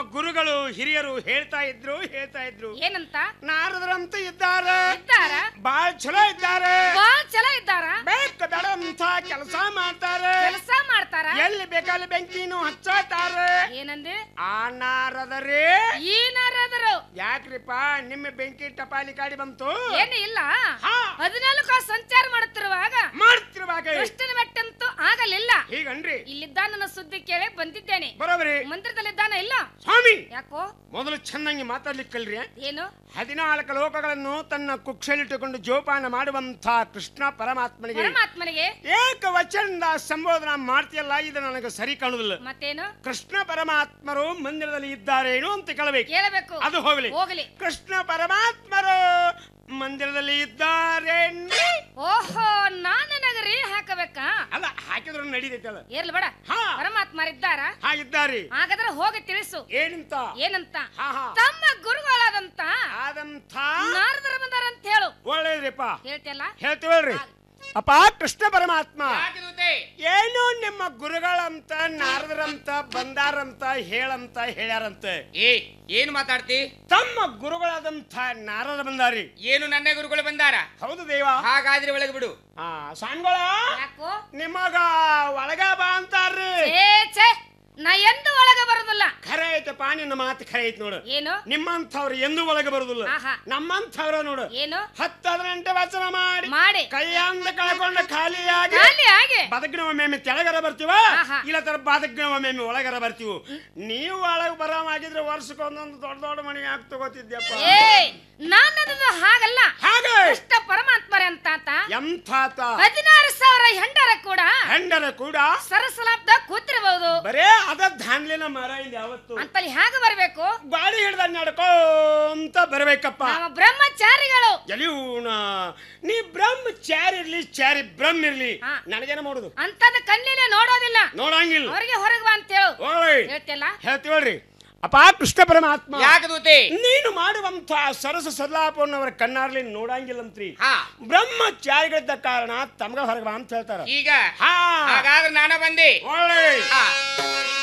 ಗುರುಗಳು ಹಿರಿಯರು ಹೇಳ್ತಾ ಇದ್ರು ಹೇಳ್ತಾ ಇದ್ರು ಏನಂತ ನಾರದರಂತೂ ಇದ್ದಾರೆ ಇದ್ದಾರ ಬಾಳ್ ಚಲೋ ಇದ್ದಾರೆ ಬಾಳ್ ಚಲೋ ಇದ್ದಾರ ಬೇಕ ಬೇಡಂತ ಕೆಲಸ ಮಾಡ್ತಾರೆ ಕೆಲಸ ಮಾಡ್ತಾರ ಎಲ್ಲಿ ಬೇಕಲ್ಲಿ ಬೆಂಕಿನೂ ಹಚ್ಚತಾರೆ ಏನಂದೆ ಆ ನಾರದರೇ ಏನಾರಾದರು ಯಾಕ್ರಿಪ್ಪ ನಿಮ್ಮ ಬೆಂಕಿ ಟಪಾಲಿ ಗಾಡಿ ಬಂತು ಏನು ಇಲ್ಲ ಹಾ ಹದಿನಾಲ್ಕು ಕಾಸು ಸಂಚಾರ ಮಾಡುತ್ತಿರುವಾಗ ಮಾಡ್ತಿರುವಾಗ ಕೃಷ್ಣನ ಮೆಟ್ಟಂತೂ ಆಗಲಿಲ್ಲ ಹೀಗನ್ರಿ ಇಲ್ಲಿದ್ದ ನನ್ನ ಸುದ್ದಿ ಕೇಳಿ ಬಂದಿದ್ದೇನೆ ಬರೋಬರಿ ಮಂದಿರದಲ್ಲಿದ್ದಾನ ಇಲ್ಲ ಸ್ವಾಮಿ ಯಾಕೋ ಮೊದಲು ಚೆನ್ನಾಗಿ ಮಾತಾಡ್ಲಿಕ್ಕೆ ಕಲ್ರಿ ಏನು ಹದಿನಾಲ್ಕು ಲೋಕಗಳನ್ನು ತನ್ನ ಕುಕ್ಷಲಿಟ್ಟುಕೊಂಡು ಜೋಪಾನ ಮಾಡುವಂತ ಕೃಷ್ಣ ಪರಮಾತ್ಮನಿಗೆ ಪರಮಾತ್ಮನಿಗೆ ಏಕ ವಚನದ ಸಂಬೋಧನ ಮಾಡ್ತೀಯಲ್ಲ ಇದು ನನಗೆ ಸರಿ ಕಾಣುದಿಲ್ಲ ಮತ್ತೇನು ಕೃಷ್ಣ ಪರಮಾತ್ಮರು ಮಂದಿರದಲ್ಲಿ ಇದ್ದಾರೇನು ಅಂತ ಕೇಳಬೇಕು ಕೇಳಬೇಕು ಅದು ಹೋಗ್ಲಿ ಹೋಗ್ಲಿ ಕೃಷ್ಣ ಪರಮಾತ್ಮರು ಮಂದಿರದಲ್ಲಿ ಇದ್ದಾರೆ ಓಹೋ ನಾನು ನಗರಿ ಹಾಕಬೇಕಾ ಅಲ್ಲ ಹಾಕಿದ್ರು ನಡೀತೈತೆ ಅಲ್ಲ ಇರ್ಲಿ ಬೇಡ ಹಾ ಪರಮಾತ್ಮ ಇದ್ದಾರ ಹಾ ಇದ್ದಾರೆ ಹಾಗಾದ್ರೆ ಹೋಗಿ ತಿಳಿಸು ಏನಂತ ಏನಂತ ಹಾ ಹಾ ತಮ್ಮ ಗುರುಗಳಾದಂತ ಆದಂಥ ನಾರದರ ಬಂದಾರಂತ ಹೇಳು ಒಳ್ಳೇದ್ರಿಪ್ಪ ಹೇಳ್ತಿಯಲ್ಲ ಹೇಳ್ತೀವಲ್ರಿ ಅಪ್ಪ ಕೃಷ್ಣ ಪರಮಾತ್ಮ ಯಾಕೆ ದೂತೆ ಏನು ನಿಮ್ಮ ಗುರುಗಳಂತ ನಾರದರಂತ ಬಂದಾರಂತ ಹೇಳಂತ ಹೇಳ್ಯಾರಂತ ಏ ಏನು ಮಾತಾಡ್ತಿ ತಮ್ಮ ಗುರುಗಳಾದಂಥ ನಾರದ ಬಂದಾರಿ ಏನು ನನ್ನ ಗುರುಗಳು ಬಂದಾರ ಹೌದು ದೇವ ಹಾಗಾದ್ರೆ ಒಳಗೆ ಬಿಡು ಆ ಸ್ವಾಮಿಗಳ ಯಾಕೋ ನಿಮಗ ಒಳಗ ಬಾ ಅಂತಾರ್ರಿ ಛೇ ಛೇ ನಾ ಎಂದು ಒಳಗೆ ಬರುದಿಲ್ಲ ಖರೆ ಐತಪ್ಪ ನಿನ್ನ ಮಾತು ಖರೆ ಐತಿ ನೋಡು ಏನು ನಿಮ್ಮಂಥವ್ರು ಎಂದೂ ಒಳಗೆ ಬರುದಿಲ್ಲ ಆಹಾ. ನಮ್ಮಂಥವ್ರ ನೋಡು ಏನು ಹತ್ತು ಹದಿನೆಂಟು ವಚನ ಮಾಡಿ ಮಾಡಿ ಕೈಯಾಂದ ಕಳ್ಕೊಂಡ ಖಾಲಿಯಾಗಿ ಖಾಲಿ ಹಾಗೆ ಬದಗ್ನ ಒಮ್ಮೆ ತೆಳಗರ ಬರ್ತೀವ ಆಹಾ. ಇಲ್ಲ ತರ ಬದಗ್ನ ಒಮ್ಮೆ ಒಳಗರ ಬರ್ತೀವಿ ನೀವು ಒಳಗೆ ಬರೋವಾಗಿದ್ರೆ ವರ್ಷಕ್ಕೊಂದೊಂದು ದೊಡ್ಡ ದೊಡ್ಡ ಮನೆ ಯಾಕೆ ತಗೋತಿದ್ಯಪ್ಪ ಏ ನಾನದು ಹಾಗಲ್ಲ ಹಾಗೆ ಕೃಷ್ಣ ಪರಮಾತ್ಮರೇ ಅಂತ ಆತ ಎಂಥಾತ ಹದಿನಾರು ಸಾವಿರ ಹೆಂಡರ ಕೂಡ ಹೆಂಡರ ಕೂಡ ಸರಸಲಾಬ್ದ ಕೂತಿರಬಹುದು ಬರೇ ಅದ ಧಾನ್ಲಿನ ಮರ ಇಲ್ಲಿ ಯಾವತ್ತು ಅಂತಲ್ಲಿ ಹೇಗೆ ಬರಬೇಕು ಗಾಡಿ ಹಿಡ್ದ ನಡ್ಕೊಂತ ಬರ್ಬೇಕಪ್ಪ ನಾವು ಬ್ರಹ್ಮಚಾರಿಗಳು ಎಲಿಯೂಣ ನೀ ಬ್ರಹ್ಮಚಾರಿ ಇರ್ಲಿ ಚಾರಿ ಬ್ರಹ್ಮ ಇರ್ಲಿ ಹಾ. ನನಗೇನ ಮಾಡುದು ಅಂತದ ಕಣ್ಣಿಲೆ ನೋಡೋದಿಲ್ಲ ನೋಡಂಗಿಲ್ಲ ಅವ್ರಿಗೆ ಹೊರಗೆ ಬಾ ಅಂತ ಹೇಳು ಓಯ್ ಹೇಳ್ತಿಯಲ್ಲ ಹೇಳ್ತೀವಲ್ರಿ ಅಪ್ಪ ಕೃಷ್ಣ ಪರಮಾತ್ಮ ಯಾಕೆ ದೂತೆ ನೀನು ಮಾಡುವಂತ ಸರಸ ಸಲ್ಲಾಪವನ್ನವರ ಕಣ್ಣಾರ್ಲಿ ನೋಡಂಗಿಲ್ಲಂತ್ರಿ ಹಾ ಬ್ರಹ್ಮಚಾರಿಗಳಿದ್ದ ಕಾರಣ ತಮ್ಗ ಹೊರಗ ಬಾ ಅಂತ ಹೇಳ್ತಾರ ಈಗ ಹಾ ಹಾಗಾದ್ರೆ ನಾನ ಬಂದೆ ಒಳ್ಳೆ ಹಾ